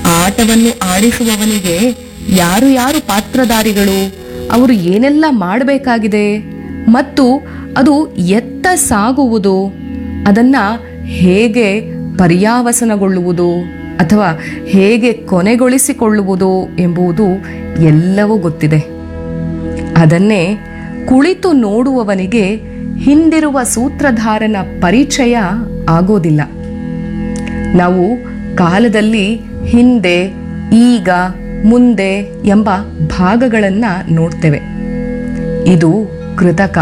ಆಟವನ್ನು ಆಡಿಸುವವನಿಗೆ ಯಾರು ಯಾರು ಪಾತ್ರಧಾರಿಗಳು ಅವರು ಏನೆಲ್ಲ ಮಾಡಬೇಕಾಗಿದೆ ಮತ್ತು ಅದು ಎತ್ತ ಸಾಗುವುದು ಅದನ್ನ ಹೇಗೆ ಪರ್ಯಾವಸನಗೊಳ್ಳುವುದು ಅಥವಾ ಹೇಗೆ ಕೊನೆಗೊಳಿಸಿಕೊಳ್ಳುವುದು ಎಂಬುದು ಎಲ್ಲವೂ ಗೊತ್ತಿದೆ ಅದನ್ನೇ ಕುಳಿತು ನೋಡುವವನಿಗೆ ಹಿಂದಿರುವ ಸೂತ್ರಧಾರನ ಪರಿಚಯ ಆಗೋದಿಲ್ಲ ನಾವು ಕಾಲದಲ್ಲಿ ಹಿಂದೆ ಈಗ ಮುಂದೆ ಎಂಬ ಭಾಗಗಳನ್ನ ನೋಡ್ತೇವೆ ಇದು ಕೃತಕ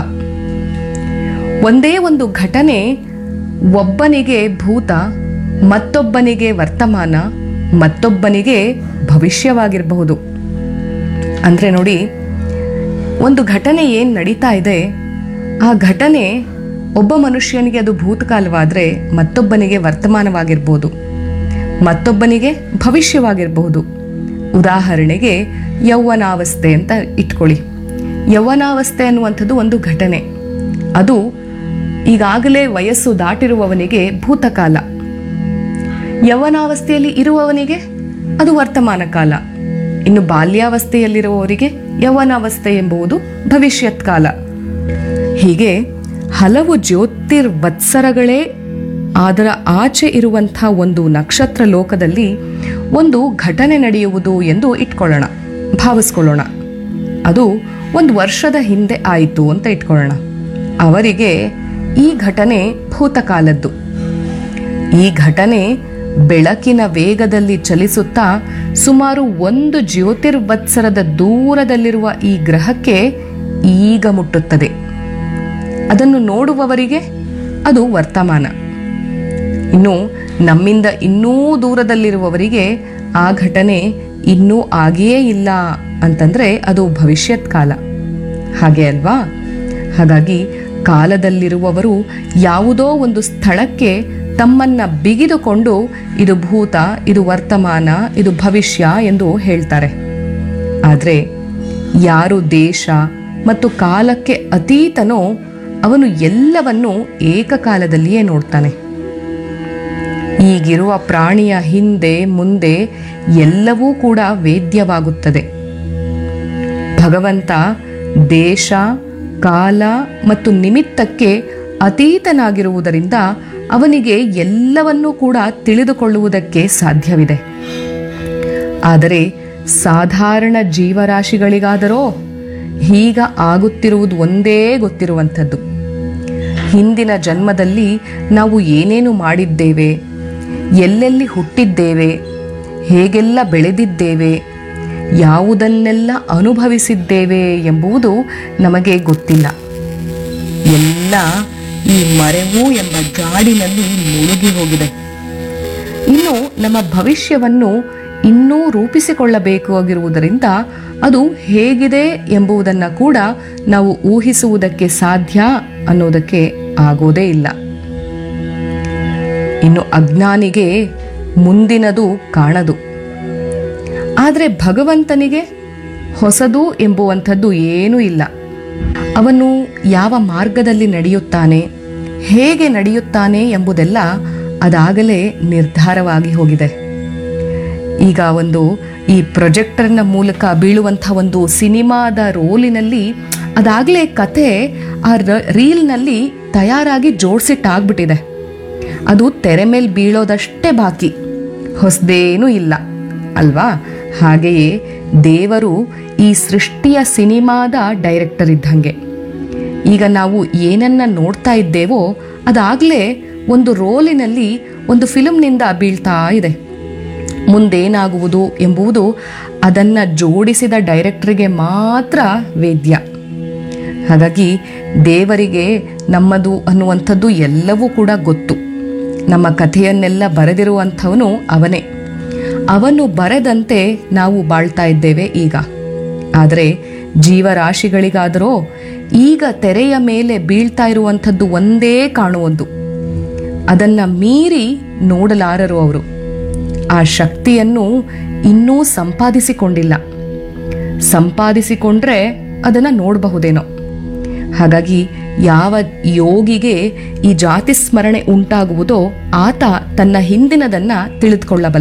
ಒಂದೇ ಒಂದು ಘಟನೆ ಒಬ್ಬನಿಗೆ ಭೂತ ಮತ್ತೊಬ್ಬನಿಗೆ ವರ್ತಮಾನ ಮತ್ತೊಬ್ಬನಿಗೆ ಭವಿಷ್ಯವಾಗಿರಬಹುದು ಅಂದ್ರೆ ನೋಡಿ ಒಂದು ಘಟನೆ ಏನು ನಡೀತಾ ಇದೆ ಆ ಘಟನೆ ಒಬ್ಬ ಮನುಷ್ಯನಿಗೆ ಅದು ಭೂತಕಾಲವಾದರೆ ಮತ್ತೊಬ್ಬನಿಗೆ ವರ್ತಮಾನವಾಗಿರ್ಬೋದು ಮತ್ತೊಬ್ಬನಿಗೆ ಭವಿಷ್ಯವಾಗಿರಬಹುದು ಉದಾಹರಣೆಗೆ ಯೌವನಾವಸ್ಥೆ ಅಂತ ಇಟ್ಕೊಳ್ಳಿ ಯೌವನಾವಸ್ಥೆ ಅನ್ನುವಂಥದ್ದು ಒಂದು ಘಟನೆ ಅದು ಈಗಾಗಲೇ ವಯಸ್ಸು ದಾಟಿರುವವನಿಗೆ ಭೂತಕಾಲ ಯೌವನಾವಸ್ಥೆಯಲ್ಲಿ ಇರುವವನಿಗೆ ಅದು ವರ್ತಮಾನ ಕಾಲ ಇನ್ನು ಬಾಲ್ಯಾವಸ್ಥೆಯಲ್ಲಿರುವವರಿಗೆ ಯೌವನಾವಸ್ಥೆ ಎಂಬುದು ಭವಿಷ್ಯತ್ ಕಾಲ ಹೀಗೆ ಹಲವು ಜ್ಯೋತಿರ್ವತ್ಸರಗಳೇ ಅದರ ಆಚೆ ಇರುವಂಥ ಒಂದು ನಕ್ಷತ್ರ ಲೋಕದಲ್ಲಿ ಒಂದು ಘಟನೆ ನಡೆಯುವುದು ಎಂದು ಇಟ್ಕೊಳ್ಳೋಣ ಭಾವಿಸ್ಕೊಳ್ಳೋಣ ಅದು ಒಂದು ವರ್ಷದ ಹಿಂದೆ ಆಯಿತು ಅಂತ ಇಟ್ಕೊಳ್ಳೋಣ ಅವರಿಗೆ ಈ ಘಟನೆ ಭೂತಕಾಲದ್ದು ಈ ಘಟನೆ ಬೆಳಕಿನ ವೇಗದಲ್ಲಿ ಚಲಿಸುತ್ತಾ ಸುಮಾರು ಒಂದು ಜ್ಯೋತಿರ್ವತ್ಸರದ ದೂರದಲ್ಲಿರುವ ಈ ಗ್ರಹಕ್ಕೆ ಈಗ ಮುಟ್ಟುತ್ತದೆ ಅದನ್ನು ನೋಡುವವರಿಗೆ ಅದು ವರ್ತಮಾನ ಇನ್ನು ನಮ್ಮಿಂದ ಇನ್ನೂ ದೂರದಲ್ಲಿರುವವರಿಗೆ ಆ ಘಟನೆ ಇನ್ನೂ ಆಗಿಯೇ ಇಲ್ಲ ಅಂತಂದ್ರೆ ಅದು ಭವಿಷ್ಯತ್ ಕಾಲ ಹಾಗೆ ಅಲ್ವಾ ಹಾಗಾಗಿ ಕಾಲದಲ್ಲಿರುವವರು ಯಾವುದೋ ಒಂದು ಸ್ಥಳಕ್ಕೆ ತಮ್ಮನ್ನ ಬಿಗಿದುಕೊಂಡು ಇದು ಭೂತ ಇದು ವರ್ತಮಾನ ಇದು ಭವಿಷ್ಯ ಎಂದು ಹೇಳ್ತಾರೆ ಆದರೆ ಯಾರು ದೇಶ ಮತ್ತು ಕಾಲಕ್ಕೆ ಅತೀತನೋ ಅವನು ಎಲ್ಲವನ್ನೂ ಏಕಕಾಲದಲ್ಲಿಯೇ ನೋಡ್ತಾನೆ ಈಗಿರುವ ಪ್ರಾಣಿಯ ಹಿಂದೆ ಮುಂದೆ ಎಲ್ಲವೂ ಕೂಡ ವೇದ್ಯವಾಗುತ್ತದೆ ಭಗವಂತ ದೇಶ ಕಾಲ ಮತ್ತು ನಿಮಿತ್ತಕ್ಕೆ ಅತೀತನಾಗಿರುವುದರಿಂದ ಅವನಿಗೆ ಎಲ್ಲವನ್ನೂ ಕೂಡ ತಿಳಿದುಕೊಳ್ಳುವುದಕ್ಕೆ ಸಾಧ್ಯವಿದೆ ಆದರೆ ಸಾಧಾರಣ ಜೀವರಾಶಿಗಳಿಗಾದರೋ ಹೀಗ ಆಗುತ್ತಿರುವುದು ಒಂದೇ ಗೊತ್ತಿರುವಂಥದ್ದು ಹಿಂದಿನ ಜನ್ಮದಲ್ಲಿ ನಾವು ಏನೇನು ಮಾಡಿದ್ದೇವೆ ಎಲ್ಲೆಲ್ಲಿ ಹುಟ್ಟಿದ್ದೇವೆ ಹೇಗೆಲ್ಲ ಬೆಳೆದಿದ್ದೇವೆ ಯಾವುದನ್ನೆಲ್ಲ ಅನುಭವಿಸಿದ್ದೇವೆ ಎಂಬುದು ನಮಗೆ ಗೊತ್ತಿಲ್ಲ ಎಲ್ಲ ಈ ಮರೆವು ಎಂಬ ಜಾಡಿನಲ್ಲಿ ಮುಳುಗಿ ಹೋಗಿದೆ ಇನ್ನು ನಮ್ಮ ಭವಿಷ್ಯವನ್ನು ಇನ್ನೂ ರೂಪಿಸಿಕೊಳ್ಳಬೇಕು ಆಗಿರುವುದರಿಂದ ಅದು ಹೇಗಿದೆ ಎಂಬುದನ್ನು ಕೂಡ ನಾವು ಊಹಿಸುವುದಕ್ಕೆ ಸಾಧ್ಯ ಅನ್ನೋದಕ್ಕೆ ಆಗೋದೇ ಇಲ್ಲ ಇನ್ನು ಅಜ್ಞಾನಿಗೆ ಮುಂದಿನದು ಕಾಣದು ಆದರೆ ಭಗವಂತನಿಗೆ ಹೊಸದು ಎಂಬುವಂಥದ್ದು ಏನೂ ಇಲ್ಲ ಅವನು ಯಾವ ಮಾರ್ಗದಲ್ಲಿ ನಡೆಯುತ್ತಾನೆ ಹೇಗೆ ನಡೆಯುತ್ತಾನೆ ಎಂಬುದೆಲ್ಲ ಅದಾಗಲೇ ನಿರ್ಧಾರವಾಗಿ ಹೋಗಿದೆ ಈಗ ಒಂದು ಈ ಪ್ರೊಜೆಕ್ಟರ್ನ ಮೂಲಕ ಬೀಳುವಂಥ ಒಂದು ಸಿನಿಮಾದ ರೋಲಿನಲ್ಲಿ ಅದಾಗಲೇ ಕತೆ ಆ ರ- ರೀಲ್ನಲ್ಲಿ ತಯಾರಾಗಿ ಜೋಡಿಸಿಟ್ಟಾಗ್ಬಿಟ್ಟಿದೆ ಅದು ತೆರೆ ಮೇಲೆ ಬೀಳೋದಷ್ಟೇ ಬಾಕಿ ಹೊಸದೇನೂ ಇಲ್ಲ ಅಲ್ವಾ ಹಾಗೆಯೇ ದೇವರು ಈ ಸೃಷ್ಟಿಯ ಸಿನಿಮಾದ ಡೈರೆಕ್ಟರ್ ಇದ್ದಂಗೆ ಈಗ ನಾವು ಏನನ್ನ ನೋಡ್ತಾ ಇದ್ದೇವೋ ಅದಾಗಲೇ ಒಂದು ರೋಲಿನಲ್ಲಿ ಒಂದು ಫಿಲ್ಮ್ನಿಂದ ಬೀಳ್ತಾ ಇದೆ ಮುಂದೇನಾಗುವುದು ಎಂಬುದು ಅದನ್ನು ಜೋಡಿಸಿದ ಡೈರೆಕ್ಟರ್ಗೆ ಮಾತ್ರ ವೇದ್ಯ ಹಾಗಾಗಿ ದೇವರಿಗೆ ನಮ್ಮದು ಅನ್ನುವಂಥದ್ದು ಎಲ್ಲವೂ ಕೂಡ ಗೊತ್ತು ನಮ್ಮ ಕಥೆಯನ್ನೆಲ್ಲ ಬರೆದಿರುವಂಥವನು ಅವನೇ ಅವನು ಬರೆದಂತೆ ನಾವು ಬಾಳ್ತಾ ಇದ್ದೇವೆ ಈಗ ಆದರೆ ಜೀವರಾಶಿಗಳಿಗಾದರೋ ಈಗ ತೆರೆಯ ಮೇಲೆ ಬೀಳ್ತಾ ಇರುವಂಥದ್ದು ಒಂದೇ ಕಾಣುವುದು ಅದನ್ನ ಮೀರಿ ನೋಡಲಾರರು ಅವರು ಆ ಶಕ್ತಿಯನ್ನು ಇನ್ನೂ ಸಂಪಾದಿಸಿಕೊಂಡಿಲ್ಲ ಸಂಪಾದಿಸಿಕೊಂಡ್ರೆ ಅದನ್ನ ನೋಡಬಹುದೇನೋ ಹಾಗಾಗಿ ಯಾವ ಯೋಗಿಗೆ ಈ ಜಾತಿ ಸ್ಮರಣೆ ಉಂಟಾಗುವುದೋ ಆತ ತನ್ನ ಹಿಂದಿನದನ್ನ ತಿಳಿದುಕೊಳ್ಳಬಲ್ಲ